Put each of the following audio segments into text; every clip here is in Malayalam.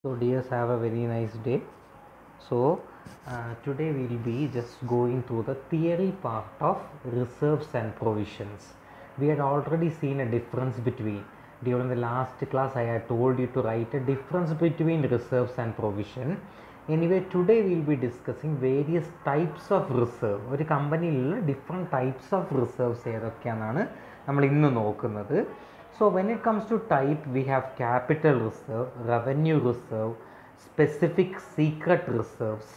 So, dears, have a very nice day. So, uh, today we will be just going through the theory part of reserves and provisions. We had already seen a difference between. During the last class, I had told you to write a difference between reserves and provision. Anyway, today we will be discussing various types of reserve. ഒരു കമ്പനിയിലുള്ള ഡിഫറെൻറ്റ് ടൈപ്സ് ഓഫ് റിസർവ്സ് ഏതൊക്കെയാണെന്നാണ് നമ്മൾ ഇന്ന് നോക്കുന്നത് so when it comes to type we have capital reserve revenue reserve specific secret reserves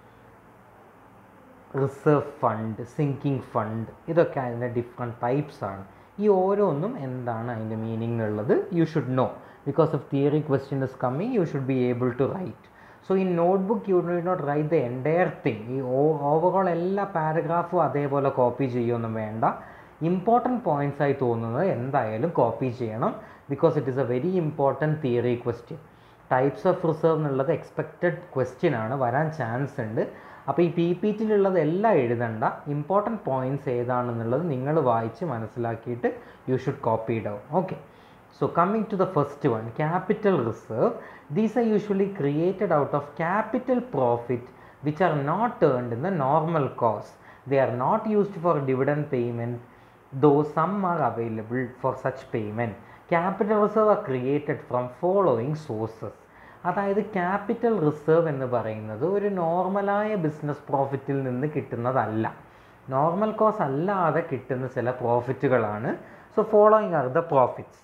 reserve fund sinking fund ഇതൊക്കെ അതിൻ്റെ ഡിഫറെൻറ്റ് ടൈപ്സ് ആണ് ഈ ഓരോന്നും എന്താണ് അതിൻ്റെ മീനിങ് ഉള്ളത് you should know because of theory question is coming you should be able to write so ഈ നോട്ട്ബുക്ക് യു ഡി not write the entire thing ഈ ഓവറോൾ എല്ലാ പാരഗ്രാഫും അതേപോലെ കോപ്പി ചെയ്യുമൊന്നും വേണ്ട ഇമ്പോർട്ടൻറ്റ് പോയിൻറ്റ്സ് ആയി തോന്നുന്നത് എന്തായാലും കോപ്പി ചെയ്യണം because it is a very important theory question types of reserve എന്നുള്ളത് എക്സ്പെക്റ്റഡ് ക്വസ്റ്റ്യൻ ആണ് വരാൻ ചാൻസ് ഉണ്ട് അപ്പോൾ ഈ പി പി ടിയിലുള്ളത് എല്ലാം എഴുതണ്ട ഇമ്പോർട്ടൻറ്റ് പോയിൻറ്റ്സ് ഏതാണെന്നുള്ളത് നിങ്ങൾ വായിച്ച് മനസ്സിലാക്കിയിട്ട് you should copy down okay So coming to the first one, capital reserve. These are usually created out of capital profit which are not earned in the normal course. They are not used for dividend payment though some are available for such payment. Capital reserve are created from following sources. അതായത് ക്യാപിറ്റൽ റിസർവ് എന്ന് പറയുന്നത് ഒരു നോർമലായ ബിസിനസ് പ്രോഫിറ്റിൽ നിന്ന് കിട്ടുന്നതല്ല നോർമൽ കോസ് അല്ലാതെ കിട്ടുന്ന ചില പ്രോഫിറ്റുകളാണ് so following are the profits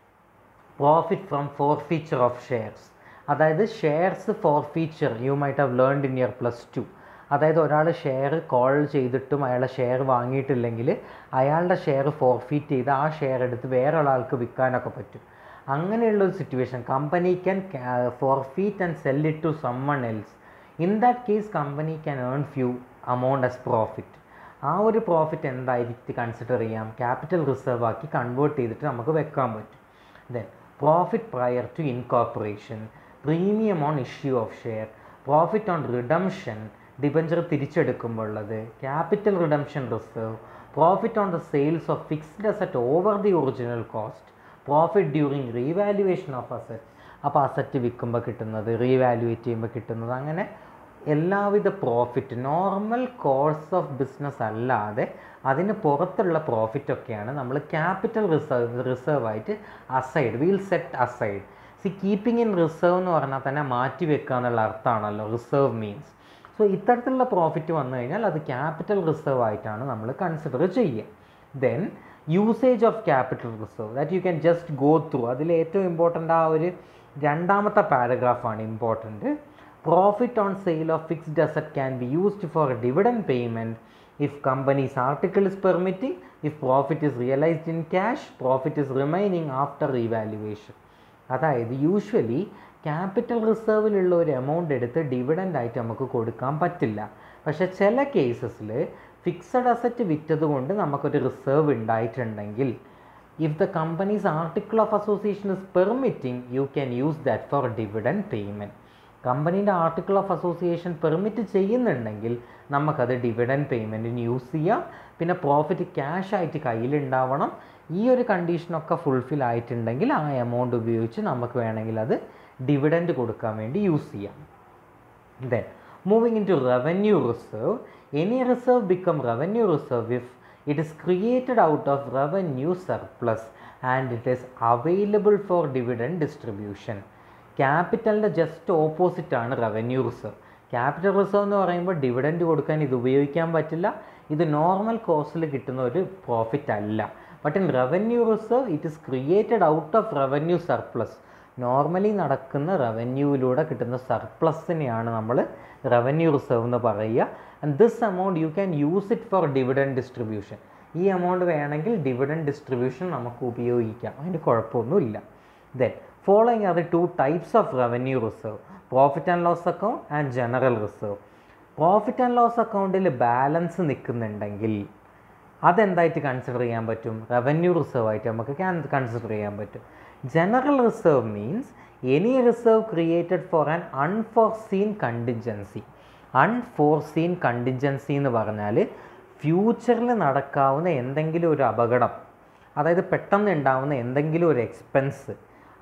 profit from forfeiture of shares അതായത് shares forfeiture you might have learned in year plus two അതായത് ഒരാൾ ഷെയർ കോൾ ചെയ്തിട്ടും അയാളെ ഷെയർ വാങ്ങിയിട്ടില്ലെങ്കിൽ അയാളുടെ ഷെയർ ഫോർഫീറ്റ് ചെയ്ത് ആ ഷെയർ എടുത്ത് വേറെ ഒരാൾക്ക് വിൽക്കാനൊക്കെ പറ്റും അങ്ങനെയുള്ള ഒരു situation company can forfeit and sell it to someone else in that case company can earn few amount as profit ആ ഒരു പ്രോഫിറ്റ് എന്തായിരിക്കും കൺസിഡർ ചെയ്യാം ക്യാപിറ്റൽ റിസർവ് ആക്കി കൺവേർട്ട് ചെയ്തിട്ട് നമുക്ക് വെക്കാൻ പറ്റും then profit prior to incorporation premium on issue of share profit on redemption debenture തിരിച്ചെടുക്കുമ്പോൾ ഉള്ളത് capital redemption reserve profit on the sales of fixed asset over the original cost profit during revaluation of asset അപ്പോൾ അസറ്റ് വിൽക്കുമ്പോൾ കിട്ടുന്നത് റീവാലുവേറ്റ് ചെയ്യുമ്പോൾ കിട്ടുന്നത് അങ്ങനെ എല്ലാവിധ profit normal course of business അല്ലാതെ അതിന് പുറത്തുള്ള പ്രോഫിറ്റൊക്കെയാണ് നമ്മൾ ക്യാപിറ്റൽ റിസർവ് റിസർവ് ആയിട്ട് aside we'll set aside see keeping in reserve എന്ന് പറഞ്ഞാൽ തന്നെ മാറ്റി വെക്കുക എന്നുള്ള അർത്ഥമാണല്ലോ റിസർവ് മീൻസ് സോ ഇത്തരത്തിലുള്ള പ്രോഫിറ്റ് വന്നു കഴിഞ്ഞാൽ അത് ക്യാപിറ്റൽ റിസർവ് ആയിട്ടാണ് നമ്മൾ കൺസിഡർ ചെയ്യുക then usage of capital reserve that you can just go through അതിൽ ഏറ്റവും ഇമ്പോർട്ടൻ്റ് ആ ഒരു രണ്ടാമത്തെ പാരഗ്രാഫാണ് important profit on sale of fixed asset can be used for dividend payment if company's article is permitting if profit is realized in cash profit is remaining after revaluation അതായത് യൂഷ്വലി ക്യാപിറ്റൽ റിസർവിലുള്ള ഒരു എമൗണ്ട് എടുത്ത് ഡിവിഡൻ്റ് ആയിട്ട് നമുക്ക് കൊടുക്കാൻ പറ്റില്ല പക്ഷേ ചില കേസസിൽ ഫിക്സഡ് അസറ്റ് വിറ്റത് കൊണ്ട് നമുക്കൊരു റിസർവ് ഉണ്ടായിട്ടുണ്ടെങ്കിൽ if the companies article of association is permitting you can use that for dividend payment കമ്പനീൻ്റെ ആർട്ടിക്കിൾ ഓഫ് അസോസിയേഷൻ പെർമിറ്റ് ചെയ്യുന്നുണ്ടെങ്കിൽ നമുക്കത് ഡിവിഡൻഡ് പേയ്മെൻറ്റിന് യൂസ് ചെയ്യാം പിന്നെ പ്രോഫിറ്റ് ക്യാഷ് ആയിട്ട് കയ്യിലുണ്ടാവണം ഈ ഒരു കണ്ടീഷനൊക്കെ ഫുൾഫിൽ ആയിട്ടുണ്ടെങ്കിൽ ആ എമൗണ്ട് ഉപയോഗിച്ച് നമുക്ക് വേണമെങ്കിൽ അത് ഡിവിഡൻഡ് കൊടുക്കാൻ വേണ്ടി യൂസ് ചെയ്യാം then moving into revenue reserve any reserve become revenue reserve if it is created out of revenue surplus and it is available for dividend distribution ക്യാപിറ്റലിൻ്റെ ജസ്റ്റ് ഓപ്പോസിറ്റ് ആണ് റവന്യൂ റിസർവ് ക്യാപിറ്റൽ റിസർവ് എന്ന് പറയുമ്പോൾ ഡിവിഡൻഡ് കൊടുക്കാൻ ഇത് ഉപയോഗിക്കാൻ പറ്റില്ല ഇത് നോർമൽ കോസ്റ്റിൽ കിട്ടുന്ന ഒരു പ്രോഫിറ്റ് അല്ല but in revenue reserve it is created out of revenue surplus normally നടക്കുന്ന റവന്യൂവിലൂടെ കിട്ടുന്ന സർപ്ലസിനെയാണ് നമ്മൾ റവന്യൂ റിസർവ് എന്ന് പറയുക and this amount you can use it for dividend distribution ഈ എമൗണ്ട് വേണമെങ്കിൽ ഡിവിഡൻഡ് ഡിസ്ട്രിബ്യൂഷൻ നമുക്ക് ഉപയോഗിക്കാം അതിന് കുഴപ്പമൊന്നുമില്ല then following are the two types of revenue reserve profit and loss account and general reserve profit and loss അക്കൗണ്ടിൽ ബാലൻസ് നിൽക്കുന്നുണ്ടെങ്കിൽ അതെന്തായിട്ട് കൺസിഡർ ചെയ്യാൻ പറ്റും റവന്യൂ റിസർവ് ആയിട്ട് നമുക്ക് കൺസിഡർ ചെയ്യാൻ പറ്റും general reserve means any reserve created for an unforeseen contingency unforeseen contingency എന്ന് പറഞ്ഞാൽ ഫ്യൂച്ചറിൽ നടക്കാവുന്ന എന്തെങ്കിലും ഒരു അപകടം അതായത് പെട്ടെന്ന് ഉണ്ടാവുന്ന എന്തെങ്കിലും ഒരു എക്സ്പെൻസ്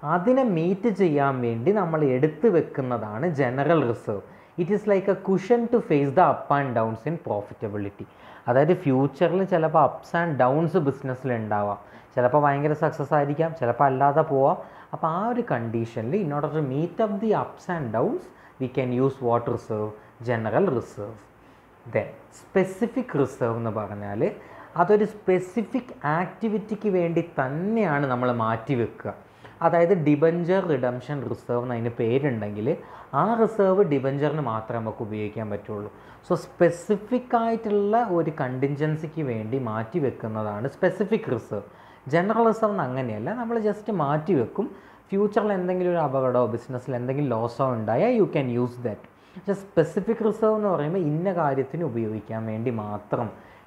അതിനെ മീറ്റ് ചെയ്യാൻ വേണ്ടി നമ്മൾ എടുത്തു വെക്കുന്നതാണ് general reserve it is like a cushion to face the up and downs in profitability അതായത് ഫ്യൂച്ചറിൽ ചിലപ്പോൾ അപ്സ് ആൻഡ് ഡൗൺസ് ബിസിനസ്സിൽ ഉണ്ടാവാം ചിലപ്പോൾ ഭയങ്കര സക്സസ് ആയിരിക്കാം ചിലപ്പോൾ അല്ലാതെ പോവാം അപ്പോൾ ആ ഒരു കണ്ടീഷനിൽ in order to meet up the ups and downs we can use what reserve general reserve then specific reserve എന്ന് പറഞ്ഞാൽ അതൊരു സ്പെസിഫിക് ആക്ടിവിറ്റിക്ക് വേണ്ടി തന്നെയാണ് നമ്മൾ മാറ്റി വെക്കുക അതായത് ഡിബഞ്ചർ റിഡംഷൻ റിസർവ് എന്ന് അതിന് പേരുണ്ടെങ്കിൽ ആ റിസർവ് ഡിബഞ്ചറിന് മാത്രമേ നമുക്ക് ഉപയോഗിക്കാൻ പറ്റുള്ളൂ സോ സ്പെസിഫിക് ആയിട്ടുള്ള ഒരു കണ്ടിൻജൻസിക്ക് വേണ്ടി മാറ്റി വെക്കുന്നതാണ് സ്പെസിഫിക് റിസർവ് ജനറൽ റിസർവ് അങ്ങനെയല്ല നമ്മൾ ജസ്റ്റ് മാറ്റി വെക്കും ഫ്യൂച്ചറിൽ എന്തെങ്കിലും ഒരു അപകടമോ ബിസിനസ്സിൽ എന്തെങ്കിലും ലോസോ ഉണ്ടായാൽ യു ക്യാൻ യൂസ് ദാറ്റ് പക്ഷേ സ്പെസിഫിക് റിസർവ് എന്ന് പറയുമ്പോൾ ഇന്ന കാര്യത്തിന് ഉപയോഗിക്കാൻ വേണ്ടി മാത്രം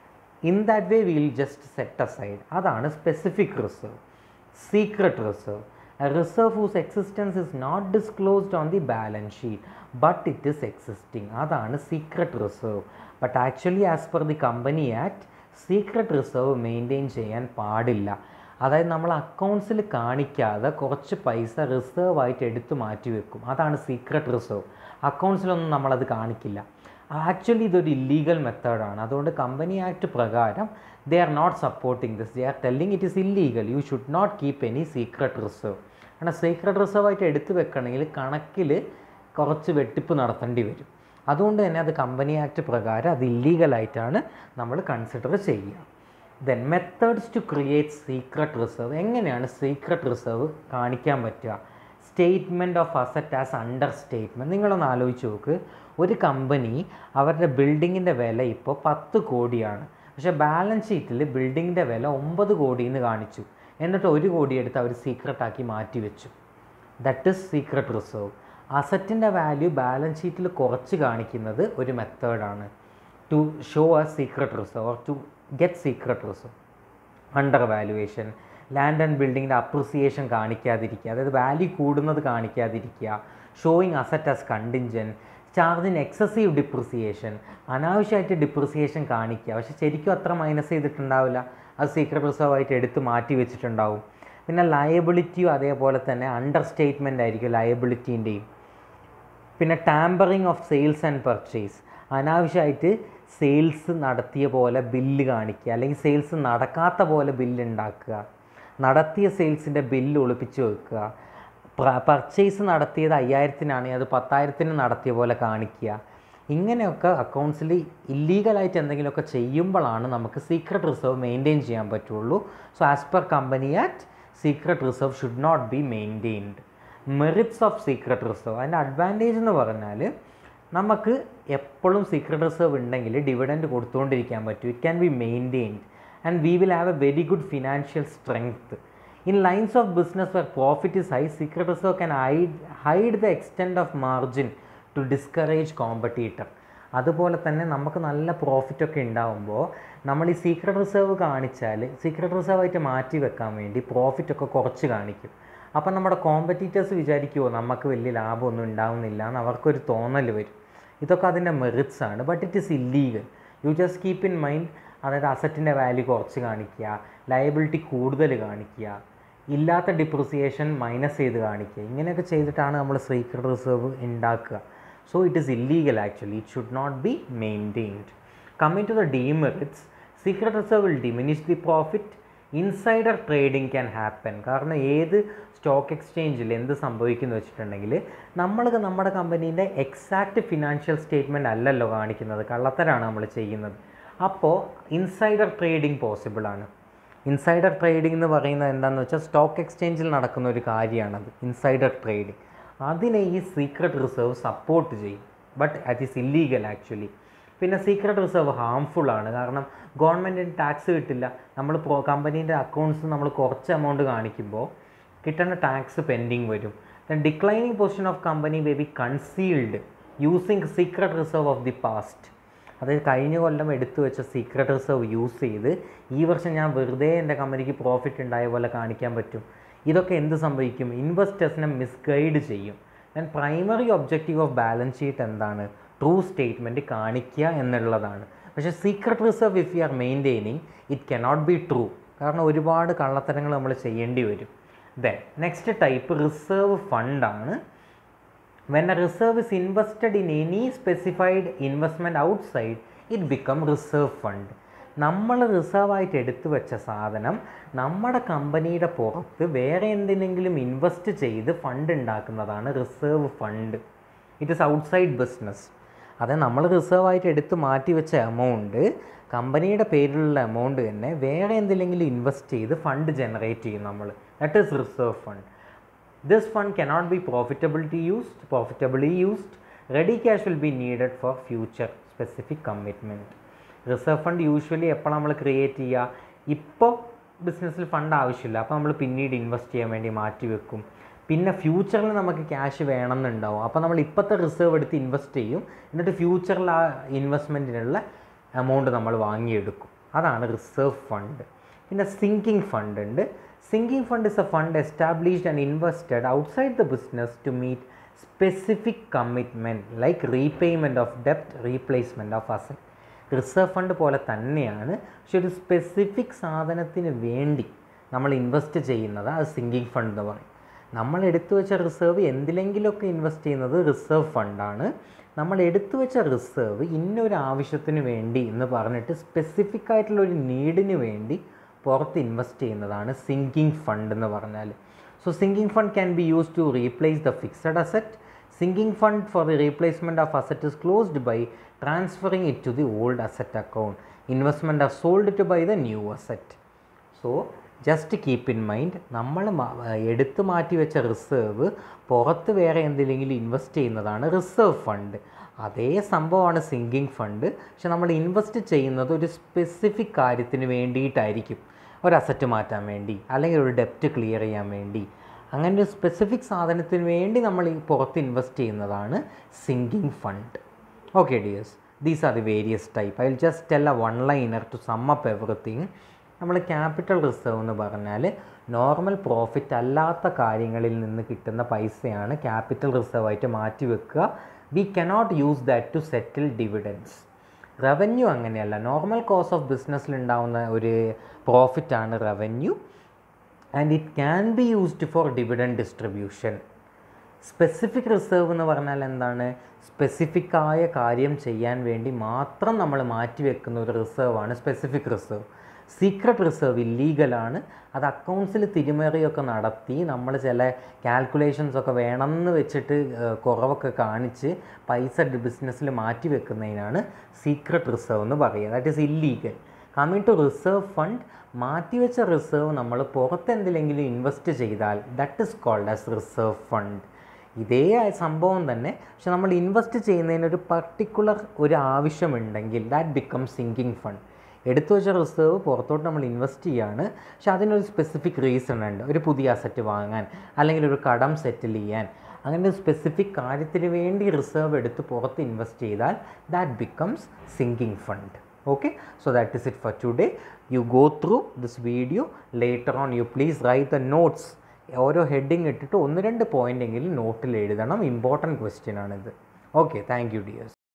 in that way will just set aside അതാണ് specific reserve secret reserve A reserve whose existence is not disclosed on the balance sheet but it is existing അതാണ് secret reserve but actually as per the company act secret reserve maintain ചെയ്യാൻ പാടില്ല അതായത് നമ്മൾ അക്കൗണ്ട്സിൽ കാണിക്കാതെ കുറച്ച് പൈസ റിസർവ് ആയിട്ട് എടുത്തു മാറ്റി വെക്കും അതാണ് സീക്രട്ട് റിസർവ് അക്കൗണ്ട്സിലൊന്നും നമ്മളത് കാണിക്കില്ല ആക്ച്വലി ഇതൊരു ഇല്ലീഗൽ മെത്തേഡാണ് അതുകൊണ്ട് കമ്പനി ആക്ട് പ്രകാരം they are not supporting this they are telling it is illegal you should not keep any secret reserve കാരണം സീക്രട്ട് റിസർവ് ആയിട്ട് എടുത്തു വെക്കണമെങ്കിൽ കണക്കിൽ കുറച്ച് വെട്ടിപ്പ് നടത്തേണ്ടി വരും അതുകൊണ്ട് തന്നെ അത് കമ്പനി ആക്ട് പ്രകാരം അത് ഇല്ലീഗലായിട്ടാണ് നമ്മൾ കൺസിഡർ ചെയ്യുക then methods to create secret reserve എങ്ങനെയാണ് സീക്രട്ട് റിസർവ് കാണിക്കാൻ പറ്റുക statement of asset as under statement നിങ്ങളൊന്ന് ആലോചിച്ച് നോക്ക് ഒരു കമ്പനി അവരുടെ ബിൽഡിങ്ങിൻ്റെ വില ഇപ്പോൾ പത്ത് കോടിയാണ് പക്ഷേ ബാലൻസ് ഷീറ്റിൽ ബിൽഡിങ്ങിൻ്റെ വില ഒമ്പത് കോടി എന്ന് കാണിച്ചു എന്നിട്ട് ഒരു കോടി എടുത്ത് അവർ സീക്രട്ടാക്കി മാറ്റി വെച്ചു ദറ്റ് ഇസ് സീക്രട്ട് റിസർവ് അസറ്റിൻ്റെ വാല്യൂ ബാലൻസ് ഷീറ്റിൽ കുറച്ച് കാണിക്കുന്നത് ഒരു മെത്തേഡാണ് to show a secret reserve or to get secret reserve under valuation land and ബിൽഡിങ്ങിൻ്റെ അപ്രിസിയേഷൻ കാണിക്കാതിരിക്കുക അതായത് വാല്യൂ കൂടുന്നത് കാണിക്കാതിരിക്കുക ഷോയിങ് അസറ്റ് ആസ് കണ്ടിഞ്ചൻ ചാർജിന് എക്സസീവ് ഡിപ്രിസിയേഷൻ അനാവശ്യമായിട്ട് ഡിപ്രിസിയേഷൻ കാണിക്കുക പക്ഷെ ശരിക്കും അത്ര മൈനസ് ചെയ്തിട്ടുണ്ടാവില്ല അത് സീക്രട്ട് റിസർവ് ആയിട്ട് എടുത്ത് മാറ്റി വെച്ചിട്ടുണ്ടാവും പിന്നെ ലയബിലിറ്റിയും അതേപോലെ തന്നെ അണ്ടർ സ്റ്റേറ്റ്മെൻ്റ് ആയിരിക്കും ലയബിലിറ്റീൻ്റെയും പിന്നെ tampering of sales and purchase അനാവശ്യമായിട്ട് സെയിൽസ് നടത്തിയ പോലെ ബില്ല് കാണിക്കുക അല്ലെങ്കിൽ സെയിൽസ് നടക്കാത്ത പോലെ ബില്ല് ഉണ്ടാക്കുക നടത്തിയ സെയിൽസിൻ്റെ ബില്ല് ഒളിപ്പിച്ച് വെക്കുക പർച്ചേസ് നടത്തിയത് അയ്യായിരത്തിനാണെങ്കിൽ അത് പത്തായിരത്തിന് നടത്തിയ പോലെ കാണിക്കുക ഇങ്ങനെയൊക്കെ അക്കൗണ്ട്സിൽ ഇല്ലീഗലായിട്ട് എന്തെങ്കിലുമൊക്കെ ചെയ്യുമ്പോഴാണ് നമുക്ക് സീക്രട്ട് റിസർവ് മെയിൻറ്റെയിൻ ചെയ്യാൻ പറ്റുള്ളൂ so as per company act secret reserve should not be maintained merits of secret reserve അതിൻ്റെ അഡ്വാൻറ്റേജ് എന്ന് പറഞ്ഞാൽ നമുക്ക് എപ്പോഴും സീക്രട്ട് റിസർവ് ഉണ്ടെങ്കിൽ ഡിവിഡൻഡ് കൊടുത്തുകൊണ്ടിരിക്കാൻ പറ്റും it can be maintained and we will have a very good financial strength in lines of business where profit is high secret reserve can hide hide the extend of margin to discourage competitor അതുപോലെ തന്നെ നമുക്ക് നല്ല പ്രോഫിറ്റൊക്കെ ഉണ്ടാകുമ്പോൾ നമ്മൾ ഈ സീക്രട്ട് റിസർവ് കാണിച്ചാൽ സീക്രട്ട് റിസർവ് ആയിട്ട് മാറ്റി വെക്കാൻ വേണ്ടി പ്രോഫിറ്റൊക്കെ കുറച്ച് കാണിക്കും അപ്പം നമ്മുടെ കോമ്പറ്റീറ്റേഴ്സ് വിചാരിക്കുമോ നമുക്ക് വലിയ ലാഭമൊന്നും ഉണ്ടാവുന്നില്ല എന്ന് അവർക്കൊരു തോന്നൽ വരും ഇതൊക്കെ അതിൻ്റെ മെറിറ്റ്സ് ആണ് but it is illegal you just keep in mind അതായത് അസറ്റിൻ്റെ വാല്യൂ കുറച്ച് കാണിക്കുക ലയബിലിറ്റി കൂടുതൽ കാണിക്കുക ഇല്ലാത്ത ഡിപ്രിസിയേഷൻ മൈനസ് ചെയ്ത് കാണിക്കുക ഇങ്ങനെയൊക്കെ ചെയ്തിട്ടാണ് നമ്മൾ സീക്രട്ട് റിസർവ് ഉണ്ടാക്കുക so it is illegal actually it should not be maintained coming to the demerits secret reserve will diminish the profit insider trading can happen കാരണം ഏത് സ്റ്റോക്ക് എക്സ്ചേഞ്ചിൽ എന്ത് സംഭവിക്കുന്നു വെച്ചിട്ടുണ്ടെങ്കിൽ നമ്മൾ നമ്മുടെ കമ്പനീൻ്റെ എക്സാക്റ്റ് ഫിനാൻഷ്യൽ സ്റ്റേറ്റ്മെൻറ്റ് അല്ലല്ലോ കാണിക്കുന്നത് കള്ളത്തരാണ് നമ്മൾ ചെയ്യുന്നത് അപ്പോൾ ഇൻസൈഡർ ട്രേഡിംഗ് പോസിബിൾ ആണ് ഇൻസൈഡർ ട്രേഡിംഗ് എന്ന് പറയുന്നത് എന്താണെന്ന് വെച്ചാൽ സ്റ്റോക്ക് എക്സ്ചേഞ്ചിൽ നടക്കുന്ന ഒരു കാര്യമാണത് ഇൻസൈഡർ ട്രേഡിംഗ് അതിനെ ഈ സീക്രട്ട് റിസർവ് സപ്പോർട്ട് ചെയ്യും ബട്ട് അത് ഈസ് ഇല്ലീഗൽ ആക്ച്വലി പിന്നെ സീക്രട്ട് റിസർവ് ഹാംഫുൾ ആണ് കാരണം ഗവൺമെൻറ്റിന് ടാക്സ് കിട്ടില്ല നമ്മൾ പ്രോ കമ്പനീൻ്റെ അക്കൗണ്ട്സ് നമ്മൾ കുറച്ച് എമൗണ്ട് കാണിക്കുമ്പോൾ കിട്ടേണ്ട ടാക്സ് പെൻഡിങ് വരും then declining position of company may be concealed using secret reserve of the past അതായത് കഴിഞ്ഞ കൊല്ലം എടുത്തു വെച്ച സീക്രട്ട് റിസർവ് യൂസ് ചെയ്ത് ഈ വർഷം ഞാൻ വെറുതെ എൻ്റെ കമ്പനിക്ക് പ്രോഫിറ്റ് ഉണ്ടായ പോലെ കാണിക്കാൻ പറ്റും ഇതൊക്കെ എന്ത് സംഭവിക്കും ഇൻവെസ്റ്റേഴ്സിനെ മിസ്ഗൈഡ് ചെയ്യും then primary objective of balance sheet എന്താണ് ട്രൂ സ്റ്റേറ്റ്മെൻറ്റ് കാണിക്കുക എന്നുള്ളതാണ് പക്ഷേ secret reserve if you are maintaining it cannot be true കാരണം ഒരുപാട് കള്ളത്തരങ്ങൾ നമ്മൾ ചെയ്യേണ്ടി വരും ദെൻ നെക്സ്റ്റ് ടൈപ്പ് റിസർവ് ഫണ്ടാണ് when a reserve is invested in any specified investment outside it become reserve fund നമ്മൾ റിസർവ് ആയിട്ട് എടുത്തു വെച്ച സാധനം നമ്മുടെ കമ്പനിയുടെ പുറത്ത് വേറെ എന്തിനെങ്കിലും ഇൻവെസ്റ്റ് ചെയ്ത് ഫണ്ട് ഉണ്ടാക്കുന്നതാണ് reserve fund it is outside business അത് നമ്മൾ റിസർവ് ആയിട്ട് എടുത്ത് മാറ്റി വെച്ച എമൗണ്ട് കമ്പനിയുടെ പേരിലുള്ള എമൗണ്ട് തന്നെ വേറെ എന്തിലെങ്കിലും ഇൻവെസ്റ്റ് ചെയ്ത് ഫണ്ട് ജനറേറ്റ് ചെയ്യും നമ്മൾ that is reserve fund This fund cannot be profitably used, profitably used. Ready cash will be needed for future specific commitment. Reserve fund usually എപ്പോൾ നമ്മൾ ക്രിയേറ്റ് ചെയ്യുക ഇപ്പോൾ ബിസിനസ്സിൽ ഫണ്ട് ആവശ്യമില്ല അപ്പോൾ നമ്മൾ പിന്നീട് ഇൻവെസ്റ്റ് ചെയ്യാൻ വേണ്ടി മാറ്റി വെക്കും പിന്നെ ഫ്യൂച്ചറിൽ നമുക്ക് ക്യാഷ് വേണമെന്നുണ്ടാവും അപ്പോൾ നമ്മൾ ഇപ്പോഴത്തെ റിസർവ് എടുത്ത് ഇൻവെസ്റ്റ് ചെയ്യും എന്നിട്ട് ഫ്യൂച്ചറിൽ ആ ഇൻവെസ്റ്റ്മെൻറ്റിനുള്ള എമൗണ്ട് നമ്മൾ വാങ്ങിയെടുക്കും അതാണ് റിസർവ് ഫണ്ട് പിന്നെ സിങ്കിങ് ഫണ്ട് ഉണ്ട് Sinking fund is a fund established and invested outside the business to meet specific commitment like repayment of debt, replacement of asset. Reserve fund പോലെ തന്നെയാണ് പക്ഷെ ഒരു സ്പെസിഫിക് സാധനത്തിന് വേണ്ടി നമ്മൾ ഇൻവെസ്റ്റ് ചെയ്യുന്നത് അത് സിങ്കിങ് ഫണ്ട് എന്ന് പറയും നമ്മൾ എടുത്തു വെച്ച റിസർവ് എന്തിലെങ്കിലുമൊക്കെ ഇൻവെസ്റ്റ് ചെയ്യുന്നത് റിസർവ് ഫണ്ടാണ് നമ്മൾ എടുത്തു വെച്ച റിസർവ് ഇന്നൊരു ആവശ്യത്തിന് വേണ്ടി എന്ന് പറഞ്ഞിട്ട് സ്പെസിഫിക് ആയിട്ടുള്ള ഒരു നീഡിന് വേണ്ടി പുറത്ത് ഇൻവെസ്റ്റ് ചെയ്യുന്നതാണ് സിങ്കിങ് ഫണ്ട് എന്ന് പറഞ്ഞാൽ so sinking fund can be use to replace the fixed asset sinking fund for the replacement of asset is closed by transferring it to the old asset account investment are sold to buy the new asset so just keep in mind നമ്മൾ എടുത്തു മാറ്റി വെച്ച റിസർവ് പുറത്ത് വേറെ എന്തിലെങ്കിലും ഇൻവെസ്റ്റ് ചെയ്യുന്നതാണ് റിസർവ് ഫണ്ട് അതേ സംഭവമാണ് സിങ്കിങ് ഫണ്ട് പക്ഷെ നമ്മൾ ഇൻവെസ്റ്റ് ചെയ്യുന്നത് ഒരു സ്പെസിഫിക് കാര്യത്തിന് വേണ്ടിയിട്ടായിരിക്കും ഒരു അസറ്റ് മാറ്റാൻ വേണ്ടി അല്ലെങ്കിൽ ഒരു ഡെപ്റ്റ് ക്ലിയർ ചെയ്യാൻ വേണ്ടി അങ്ങനെ ഒരു സ്പെസിഫിക് സാധനത്തിന് വേണ്ടി നമ്മൾ ഈ പുറത്ത് ഇൻവെസ്റ്റ് ചെയ്യുന്നതാണ് sinking fund okay dears these are the various type I will just tell a one liner to sum up everything നമ്മൾ ക്യാപിറ്റൽ റിസർവ് എന്ന് പറഞ്ഞാൽ നോർമൽ പ്രോഫിറ്റ് അല്ലാത്ത കാര്യങ്ങളിൽ നിന്ന് കിട്ടുന്ന പൈസയാണ് ക്യാപിറ്റൽ റിസർവ് ആയിട്ട് മാറ്റി വെക്കുക we cannot use that to settle dividends revenue അങ്ങനെയല്ല നോർമൽ കോസ് ഓഫ് ബിസിനസ്സിൽ ഉണ്ടാവുന്ന ഒരു പ്രോഫിറ്റാണ് revenue and it can be used for dividend distribution specific reserve എന്ന് പറഞ്ഞാൽ എന്താണ് സ്പെസിഫിക് ആയ കാര്യം ചെയ്യാൻ വേണ്ടി മാത്രം നമ്മൾ മാറ്റി വെക്കുന്ന ഒരു റിസർവാണ് സ്പെസിഫിക് റിസർവ് സീക്രട്ട് റിസർവ് ഇല്ലീഗലാണ് അത് അക്കൗണ്ട്സിൽ തിരിമറിയൊക്കെ നടത്തി നമ്മൾ ചില കാൽക്കുലേഷൻസ് ഒക്കെ വേണമെന്ന് വെച്ചിട്ട് ഏഹ്, കുറവൊക്കെ കാണിച്ച് പൈസ ബിസിനസ്സിൽ മാറ്റി വെക്കുന്നതിനാണ് സീക്രട്ട് റിസർവ് എന്ന് പറയുക that is illegal coming to reserve fund മാറ്റിവെച്ച റിസർവ് നമ്മൾ പുറത്ത് എന്തിലെങ്കിലും ഇൻവെസ്റ്റ് ചെയ്താൽ that is called as reserve fund ഇതേ സംഭവം തന്നെ പക്ഷെ നമ്മൾ ഇൻവെസ്റ്റ് ചെയ്യുന്നതിന് ഒരു പർട്ടിക്കുലർ ഒരു ആവശ്യമുണ്ടെങ്കിൽ ദാറ്റ് ബിക്കം സിങ്കിങ് ഫണ്ട് എടുത്തു വെച്ച റിസർവ് പുറത്തോട്ട് നമ്മൾ ഇൻവെസ്റ്റ് ചെയ്യാണ് പക്ഷെ അതിനൊരു സ്പെസിഫിക് റീസൺ ഉണ്ട് ഒരു പുതിയ അസറ്റ് വാങ്ങാൻ അല്ലെങ്കിൽ ഒരു കടം സെറ്റിൽ ചെയ്യാൻ അങ്ങനെ ഒരു സ്പെസിഫിക് കാര്യത്തിന് വേണ്ടി റിസർവ് എടുത്ത് പുറത്ത് ഇൻവെസ്റ്റ് ചെയ്താൽ that becomes sinking fund okay so that is it for today you go through this video later on you please write the notes ഓരോ ഹെഡിങ് ഇട്ടിട്ട് ഒന്ന് രണ്ട് പോയിൻ്റ് എങ്കിലും നോട്ടിൽ എഴുതണം ഇമ്പോർട്ടൻറ്റ് ക്വസ്റ്റ്യൻ ആണിത് ഓക്കെ താങ്ക് യു ഡിയേഴ്സ്